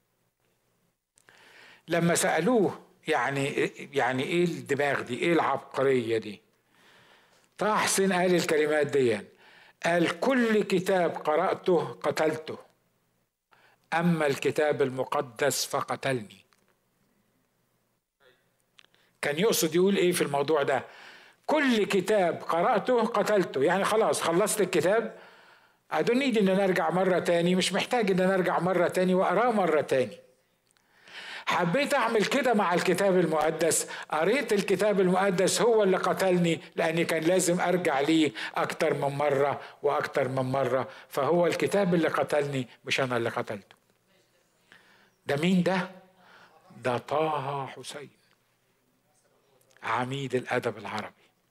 لما سألوه يعني يعني ايه الدماغ دي ايه العبقريه دي طه حسين قال الكلمات دي قال كل كتاب قراته قتلته اما الكتاب المقدس فقتلني كان يقصد يقول ايه في الموضوع ده كل كتاب قراته قتلته يعني خلاص خلصت الكتاب I don't need ان انا ارجع مرة تاني مش محتاج ان انا ارجع مرة تاني واقراه مرة تاني حبيت اعمل كده مع الكتاب المقدس قريت الكتاب المقدس هو اللي قتلني لاني كان لازم ارجع ليه اكتر من مره واكتر من مره فهو الكتاب اللي قتلني مش انا اللي قتلته ده مين ده ده طه حسين عميد الادب العربي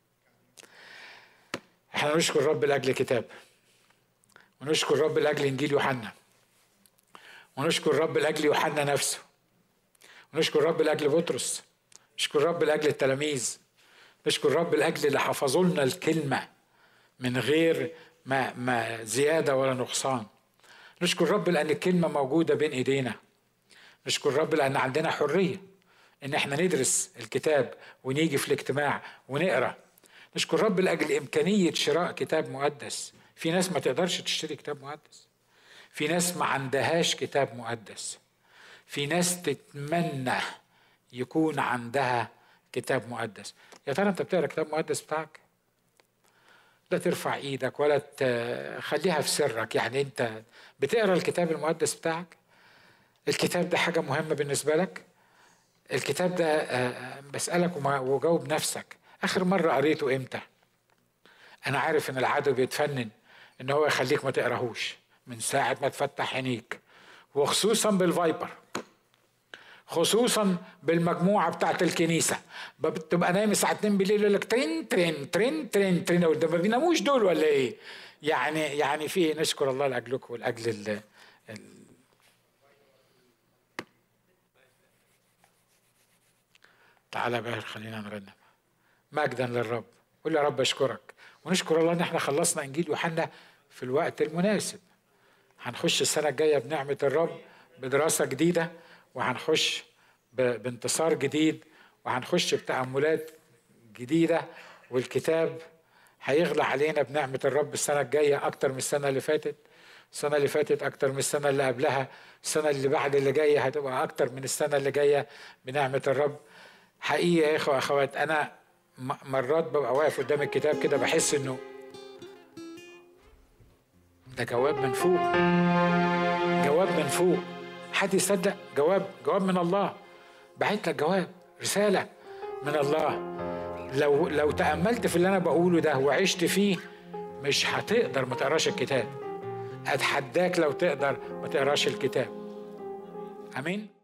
احنا نشكر رب لاجل كتاب ونشكر رب لاجل انجيل يوحنا ونشكر رب لاجل يوحنا نفسه نشكر رب لاجل بطرس نشكر رب لاجل التلاميذ نشكر رب لاجل اللي حفظوا لنا الكلمه من غير ما ما زياده ولا نقصان نشكر رب لان الكلمه موجوده بين ايدينا نشكر رب لان عندنا حريه ان احنا ندرس الكتاب ونيجي في الاجتماع ونقرا نشكر رب لاجل امكانيه شراء كتاب مقدس في ناس ما تقدرش تشتري كتاب مقدس في ناس ما عندهاش كتاب مقدس في ناس تتمنى يكون عندها كتاب مقدس يا ترى انت بتقرا كتاب مقدس بتاعك لا ترفع ايدك ولا تخليها في سرك يعني انت بتقرا الكتاب المقدس بتاعك الكتاب ده حاجه مهمه بالنسبه لك الكتاب ده آه، بسالك وجاوب نفسك اخر مره قريته امتى انا عارف ان العدو بيتفنن ان هو يخليك ما تقراهوش من ساعه ما تفتح عينيك وخصوصا بالفايبر خصوصا بالمجموعه بتاعت الكنيسه بتبقى نايم الساعه 2 بالليل يقول لك ترين ترين ترين ترين ترين ده ما بيناموش دول ولا ايه؟ يعني يعني في نشكر الله لاجلكم ولاجل ال تعالى بقى خلينا نغنم مجدا للرب قول يا رب اشكرك ونشكر الله ان احنا خلصنا انجيل يوحنا في الوقت المناسب هنخش السنه الجايه بنعمه الرب بدراسه جديده وهنخش بانتصار جديد وهنخش بتأملات جديدة والكتاب هيغلى علينا بنعمة الرب السنة الجاية أكتر من السنة اللي فاتت السنة اللي فاتت أكتر من السنة اللي قبلها السنة اللي بعد اللي جاية هتبقى أكتر من السنة اللي جاية بنعمة الرب حقيقة يا إخوة أخوات أنا مرات ببقى واقف قدام الكتاب كده بحس إنه ده جواب من فوق جواب من فوق حد يصدق جواب جواب من الله بعت لك جواب رسالة من الله لو لو تأملت في اللي أنا بقوله ده وعشت فيه مش هتقدر ما تقراش الكتاب أتحداك لو تقدر ما تقراش الكتاب أمين